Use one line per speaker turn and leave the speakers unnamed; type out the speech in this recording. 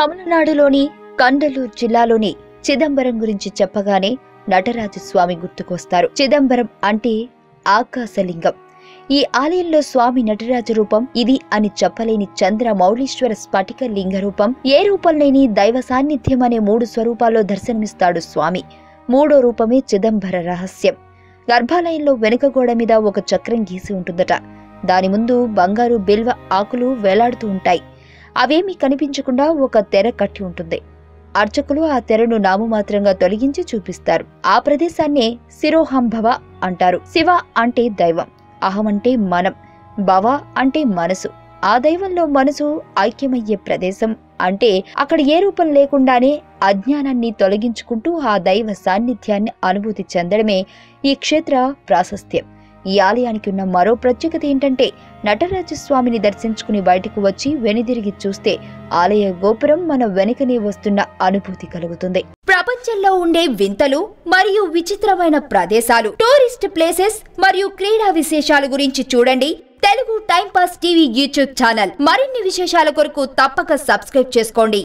తమిళనాడులోని కండలూరు జిల్లాలోని చిదంబరం గురించి చెప్పగానే నటరాజు స్వామి గుర్తుకొస్తారు చిదంబరం అంటే ఆకాశలింగం ఈ ఆలయంలో స్వామి నటరాజు రూపం ఇది అని చెప్పలేని చంద్ర మౌళీశ్వర స్ఫటిక లింగ రూపం ఏ రూపం లేని దైవ సాన్నిధ్యం అనే మూడు స్వరూపాల్లో దర్శనమిస్తాడు స్వామి మూడో రూపమే చిదంబర రహస్యం గర్భాలయంలో వెనుక గోడ మీద ఒక చక్రం గీసి ఉంటుందట దాని ముందు బంగారు బిల్వ ఆకులు వేలాడుతూ ఉంటాయి అవేమీ కనిపించకుండా ఒక తెర కట్టి ఉంటుంది అర్చకులు ఆ తెరను నామమాత్రంగా తొలగించి చూపిస్తారు ఆ ప్రదేశాన్నే శిరోహంభవ అంటారు శివ అంటే దైవం అహం అంటే మనం భవ అంటే మనసు ఆ దైవంలో మనసు ఐక్యమయ్యే ప్రదేశం అంటే అక్కడ ఏ రూపం లేకుండానే అజ్ఞానాన్ని తొలగించుకుంటూ ఆ దైవ సాన్నిధ్యాన్ని అనుభూతి చెందడమే ఈ క్షేత్ర ప్రాశస్త్యం ఈ ఆలయానికి ఉన్న మరో ప్రత్యేకత ఏంటంటే నటరాజస్వామిని దర్శించుకుని బయటకు వచ్చి వెనుదిరిగి చూస్తే ఆలయ గోపురం మన వెనుకనే వస్తున్న అనుభూతి కలుగుతుంది ప్రపంచంలో ఉండే వింతలు మరియు విచిత్రమైన ప్రదేశాలు టూరిస్ట్ ప్లేసెస్ మరియు క్రీడా విశేషాల గురించి చూడండి Telugu time pass TV YouTube channel మరిన్ని విశేషాల కొరకు తప్పక సబ్స్క్రైబ్ చేసుకోండి